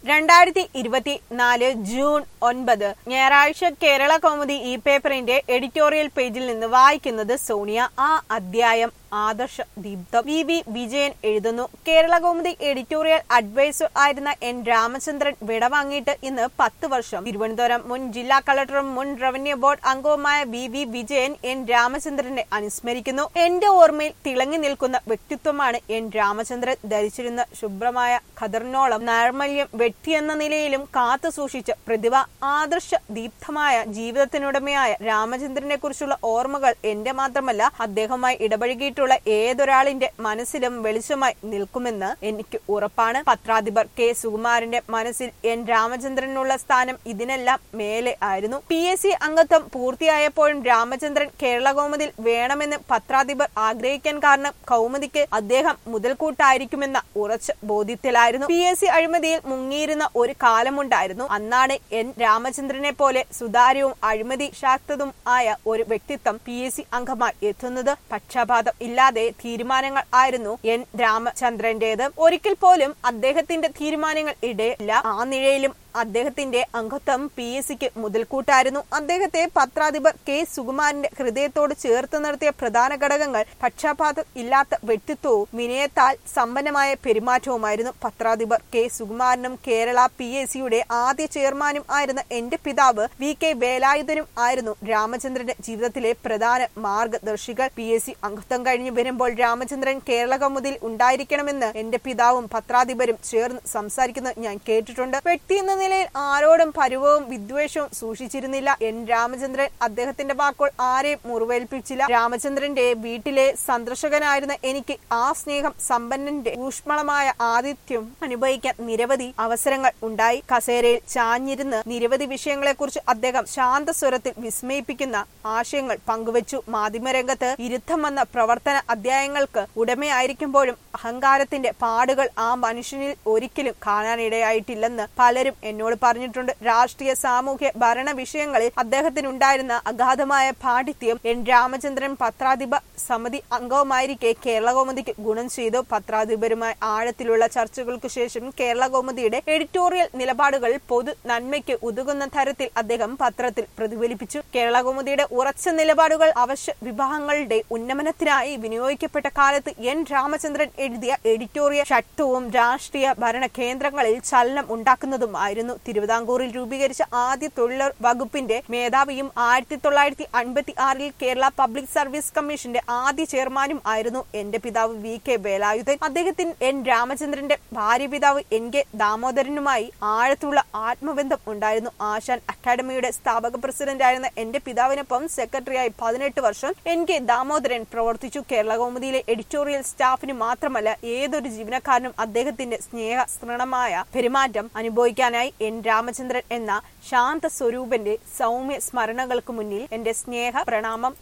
രണ്ടായിരത്തി ഇരുപത്തി നാല് ജൂൺ ഒൻപത് ഞായറാഴ്ച കേരള കൗമുദി ഈ പേപ്പറിന്റെ എഡിറ്റോറിയൽ പേജിൽ നിന്ന് വായിക്കുന്നത് സോണിയ ആ അധ്യായം ആദർശ ദീപ്തം വി വി വിജയൻ എഴുതുന്നു കേരള കൗമുദി എഡിറ്റോറിയൽ അഡ്വൈസർ ആയിരുന്ന എൻ രാമചന്ദ്രൻ വിടവാങ്ങിയിട്ട് ഇന്ന് പത്ത് വർഷം തിരുവനന്തപുരം മുൻ ജില്ലാ കളക്ടറും മുൻ റവന്യൂ ബോർഡ് അംഗവുമായ വി വി വിജയൻ എൻ രാമചന്ദ്രനെ അനുസ്മരിക്കുന്നു എന്റെ ഓർമ്മയിൽ തിളങ്ങി നിൽക്കുന്ന വ്യക്തിത്വമാണ് എൻ രാമചന്ദ്രൻ ധരിച്ചിരുന്ന ശുഭ്രമായ ഖദറിനോളം നൈർമല്യം വ്യക്തിയെന്ന നിലയിലും കാത്തു സൂക്ഷിച്ച പ്രതിഭ ആദർശ ദീപ്തമായ ജീവിതത്തിനുടമയായ രാമചന്ദ്രനെ കുറിച്ചുള്ള ഓർമ്മകൾ എന്റെ മാത്രമല്ല അദ്ദേഹവുമായി ഇടപഴകിയിട്ടുള്ള ഏതൊരാളിന്റെ മനസ്സിലും വെളിച്ചമായി നിൽക്കുമെന്ന് എനിക്ക് ഉറപ്പാണ് പത്രാധിപർ കെ സുകുമാരന്റെ മനസ്സിൽ എൻ രാമചന്ദ്രനുള്ള സ്ഥാനം ഇതിനെല്ലാം മേലെ ആയിരുന്നു പി എസ് സി അംഗത്വം പൂർത്തിയായപ്പോഴും രാമചന്ദ്രൻ കേരള കൗമുദിൽ വേണമെന്ന് പത്രാധിപർ ആഗ്രഹിക്കാൻ കാരണം കൗമുദിക്ക് അദ്ദേഹം മുതൽക്കൂട്ടായിരിക്കുമെന്ന ഉറച്ച ബോധ്യത്തിലായിരുന്നു പി എസ് സി അഴിമതിയിൽ മുങ്ങിയിരുന്ന ഒരു കാലമുണ്ടായിരുന്നു അന്നാണ് എൻ രാമചന്ദ്രനെ പോലെ സുതാര്യവും അഴിമതി ശാക്തതും ആയ ഒരു വ്യക്തിത്വം പി എസ് സി അംഗമായി എത്തുന്നത് പക്ഷപാതം ഇല്ലാതെ തീരുമാനങ്ങൾ ആയിരുന്നു എൻ രാമചന്ദ്രന്റേത് ഒരിക്കൽ പോലും അദ്ദേഹത്തിന്റെ തീരുമാനങ്ങൾ ഇടയില്ല ആ നിഴയിലും അദ്ദേഹത്തിന്റെ അംഗത്വം പി എസ് സിക്ക് മുതൽക്കൂട്ടായിരുന്നു അദ്ദേഹത്തെ പത്രാധിപർ കെ സുകുമാരന്റെ ഹൃദയത്തോട് ചേർത്ത് നിർത്തിയ പ്രധാന ഘടകങ്ങൾ പക്ഷപാതം ഇല്ലാത്ത വ്യക്തിത്വവും വിനയത്താൽ സമ്പന്നമായ പെരുമാറ്റവുമായിരുന്നു പത്രാധിപർ കെ സുകുമാരനും കേരള പി എസ് സിയുടെ ആദ്യ ചെയർമാനും ആയിരുന്ന എന്റെ പിതാവ് വി കെ വേലായുധനും ആയിരുന്നു രാമചന്ദ്രന്റെ ജീവിതത്തിലെ പ്രധാന മാർഗദർശികൾ പി എസ് സി അംഗത്വം കഴിഞ്ഞു വരുമ്പോൾ രാമചന്ദ്രൻ കേരള കൗമുദിൽ ഉണ്ടായിരിക്കണമെന്ന് എന്റെ പിതാവും പത്രാധിപരും ചേർന്ന് സംസാരിക്കുന്നത് ഞാൻ കേട്ടിട്ടുണ്ട് വ്യക്തി എന്ന നിലയിൽ ആരോടും പരുവവും വിദ്വേഷവും സൂക്ഷിച്ചിരുന്നില്ല എൻ രാമചന്ദ്രൻ അദ്ദേഹത്തിന്റെ വാക്കുകൾ ആരെയും മുറിവേൽപ്പിച്ചില്ല രാമചന്ദ്രന്റെ വീട്ടിലെ സന്ദർശകനായിരുന്ന എനിക്ക് ആ സ്നേഹം സമ്പന്നന്റെ ഊഷ്മളമായ ആതിഥ്യം അനുഭവിക്കാൻ നിരവധി അവസരങ്ങൾ ഉണ്ടായി കസേരയിൽ ചാഞ്ഞിരുന്ന് നിരവധി വിഷയങ്ങളെക്കുറിച്ച് അദ്ദേഹം ശാന്തസ്വരത്തിൽ വിസ്മയിപ്പിക്കുന്ന ആശയങ്ങൾ പങ്കുവച്ചു മാധ്യമരംഗത്ത് ഇരുത്തം വന്ന പ്രവർത്തന അധ്യായങ്ങൾക്ക് ഉടമയായിരിക്കുമ്പോഴും അഹങ്കാരത്തിന്റെ പാടുകൾ ആ മനുഷ്യനിൽ ഒരിക്കലും കാണാനിടയായിട്ടില്ലെന്ന് പലരും എന്നോട് പറഞ്ഞിട്ടുണ്ട് രാഷ്ട്രീയ സാമൂഹ്യ ഭരണ വിഷയങ്ങളിൽ അദ്ദേഹത്തിനുണ്ടായിരുന്ന അഗാധമായ പാണ്ഡിത്യം എൻ രാമചന്ദ്രൻ പത്രാധിപ സമിതി അംഗവുമായിരിക്കെ കേരള കൗമുദിക്ക് ഗുണം ചെയ്തു പത്രാധിപരുമായി ആഴത്തിലുള്ള ചർച്ചകൾക്ക് ശേഷം കേരള കൗമുദിയുടെ എഡിറ്റോറിയൽ നിലപാടുകൾ പൊതു നന്മയ്ക്ക് ഉതകുന്ന തരത്തിൽ അദ്ദേഹം പത്രത്തിൽ പ്രതിഫലിപ്പിച്ചു കേരള കൗമുദിയുടെ ഉറച്ച നിലപാടുകൾ അവശ്യ വിഭാഗങ്ങളുടെ ഉന്നമനത്തിനായി വിനിയോഗിക്കപ്പെട്ട കാലത്ത് എൻ രാമചന്ദ്രൻ എഴുതിയ എഡിറ്റോറിയൽ ശക്തവും രാഷ്ട്രീയ ഭരണ കേന്ദ്രങ്ങളിൽ ചലനം ഉണ്ടാക്കുന്നതുമായിരുന്നു തിരുവിതാംകൂറിൽ രൂപീകരിച്ച ആദ്യ തൊഴിലർ വകുപ്പിന്റെ മേധാവിയും ആയിരത്തി തൊള്ളായിരത്തി അൻപത്തി ആറിൽ കേരള പബ്ലിക് സർവീസ് കമ്മീഷന്റെ ആദ്യ ചെയർമാനും ആയിരുന്നു എന്റെ പിതാവ് വി കെ വേലായുധൻ അദ്ദേഹത്തിന് എൻ രാമചന്ദ്രന്റെ ഭാര്യ പിതാവ് എൻ കെ ദാമോദരനുമായി ആഴത്തുള്ള ആത്മബന്ധം ഉണ്ടായിരുന്നു ആശാൻ അക്കാദമിയുടെ സ്ഥാപക പ്രസിഡന്റായിരുന്ന എന്റെ പിതാവിനൊപ്പം സെക്രട്ടറിയായി പതിനെട്ട് വർഷം എൻ കെ ദാമോദരൻ പ്രവർത്തിച്ചു കേരള കൗമുദിയിലെ എഡിറ്റോറിയൽ സ്റ്റാഫിന് മാത്രമല്ല ഏതൊരു ജീവനക്കാരനും അദ്ദേഹത്തിന്റെ സ്നേഹ സ്ത്രീണമായ പെരുമാറ്റം അനുഭവിക്കാനായി എൻ രാമചന്ദ്രൻ എന്ന ശാന്ത സ്വരൂപന്റെ സൗമ്യ സ്മരണകൾക്ക് മുന്നിൽ എന്റെ സ്നേഹ പ്രണാമം